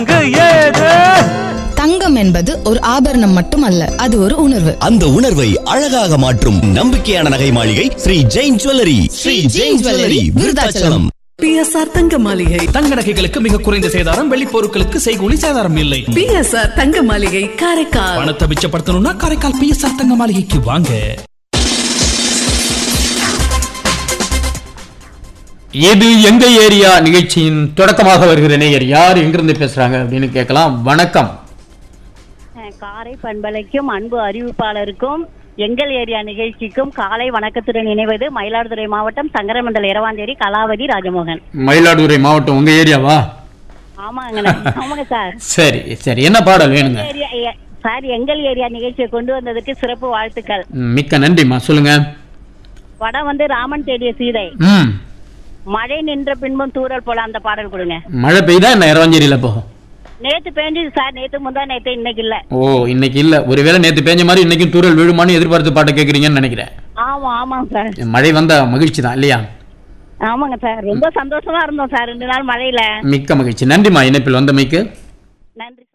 தங்கம் என்பது ஒரு ஆபரணம் மட்டுமல்ல அது ஒரு உணர்வு அந்த உணர்வை அழகாக மாற்றும் நம்பிக்கையான நகை மாளிகை Shri Jain jewellery Shri Jain jewellery Virudhachalam PSR தங்க மாளிகை தங்க நகைகளுக்கு மிக குறைந்த சேதாரம் வெள்ளி பொருட்களுக்கு செய்கூலி சேதாரம் இல்லை பிஎஸ்ஆர் தங்க மாளிகை காரைக்கால் பணத்தை மிச்சப்படுத்தணும்னா காரைக்கால் பிஎஸ்ஆர் தங்க மாளிகைக்கு வாங்க இது எங்க ஏரியா நிகழ்ச்சியின் தொடக்கமாக வருகிற நேயர் யார் எங்கிருந்து பேசுறாங்க அப்படின்னு கேட்கலாம் வணக்கம் காரை பண்பலைக்கும் அன்பு அறிவிப்பாளருக்கும் எங்கள் ஏரியா நிகழ்ச்சிக்கும் காலை வணக்கத்துடன் இணைவது மயிலாடுதுறை மாவட்டம் சங்கரமண்டல இரவாந்தேரி கலாவதி ராஜமோகன் மயிலாடுதுறை மாவட்டம் உங்க ஏரியாவா ஆமாங்கண்ணே ஆமாங்க சார் சரி சரி என்ன பாடல் வேணுங்க ஏரியா ஏ- சார் எங்கள் ஏரியா நிகழ்ச்சியை கொண்டு வந்ததுக்கு சிறப்பு வாழ்த்துக்கள் ம், மிக்க நன்றிம்மா சொல்லுங்க படம் வந்து ராமன் தேடிய சீதை ம் மழை நின்ற பின்பும் தூறல் போல அந்த பாடல் கொடுங்க மழை பெய்தா என்ன இரவஞ்சேரியில போகும் நேத்து பேஞ்சது சார் நேத்து முந்தா நேத்து இன்னைக்கு இல்ல ஓ இன்னைக்கு இல்ல ஒருவேளை நேத்து பேஞ்ச மாதிரி இன்னைக்கும் தூரல் விழுமான்னு எதிர்பார்த்து பாட்டு கேக்குறீங்கன்னு நினைக்கிறேன் ஆமா ஆமாங்க சார் மழை வந்த மகிழ்ச்சி தான் இல்லையா ஆமாங்க சார் ரொம்ப சந்தோஷமா இருந்தோம் சார் ரெண்டு நாள் மழையில மிக்க மகிழ்ச்சி நன்றிம்மா இணைப்பில் வந்தமைக்கு நன்றி